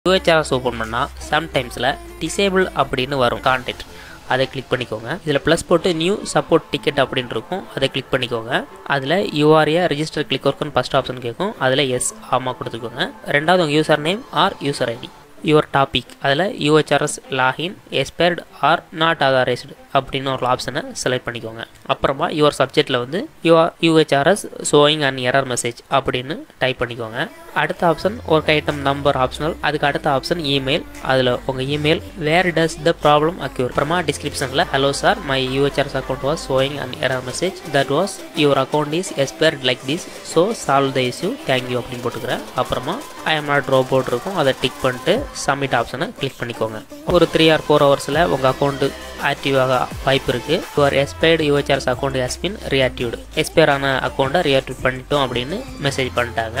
UHRS open பண்ணால் சம்டைம்ஸில் disable அப்படின்னு வரும் கான்டென்ட் அதை கிளிக் பண்ணிக்கோங்க இதில் ப்ளஸ் போட்டு நியூ சப்போர்ட் டிக்கெட் அப்படின்னு இருக்கும் அதை கிளிக் பண்ணிக்கோங்க அதில் யூஆர்ஏ ரிஜிஸ்டர் கிளிக் ஒர்க்குன்னு ஃபஸ்ட் ஆப்ஷன் கேட்கும் அதில் எஸ் ஆமாம் கொடுத்துக்கோங்க ரெண்டாவது உங்கள் user name or user ID your topic அதில் UHRS login expired or not authorised அப்படின்னு ஒரு ஆப்ஷனை செலக்ட் பண்ணிக்கோங்க அப்புறமா யுவர் சப்ஜெக்டில் வந்து your UHRS showing and error message அப்படின்னு டைப் பண்ணிக்கோங்க அடுத்த option work item number optional அதுக்கு அடுத்த ஆப்ஷன் இமெயில் அதில் உங்கள் email where does the problem occur அப்புறமா டிஸ்கிரிப்ஷனில் hello sir my UHRS account was showing and error message that was your account is expired like this so solve the issue thank you அப்படின்னு போட்டுக்கிறேன் அப்புறமா I am not robot இருக்கும் அதை tick பண்ணிட்டு submit ஆப்ஷனை click பண்ணிக்கோங்க ஒரு த்ரீ ஆர் ஃபோர் ஹவர்ஸில் உங்கள் அக்கௌண்ட்டு ஆக்டிவ் ஆக வாய்ப்பு இருக்குது your expired UHRS account has been reactivated expired ஆன அக்கௌண்ட்டை ரீஆக்டிவ் பண்ணிட்டோம் அப்படின்னு மெசேஜ் பண்ணிட்டாங்க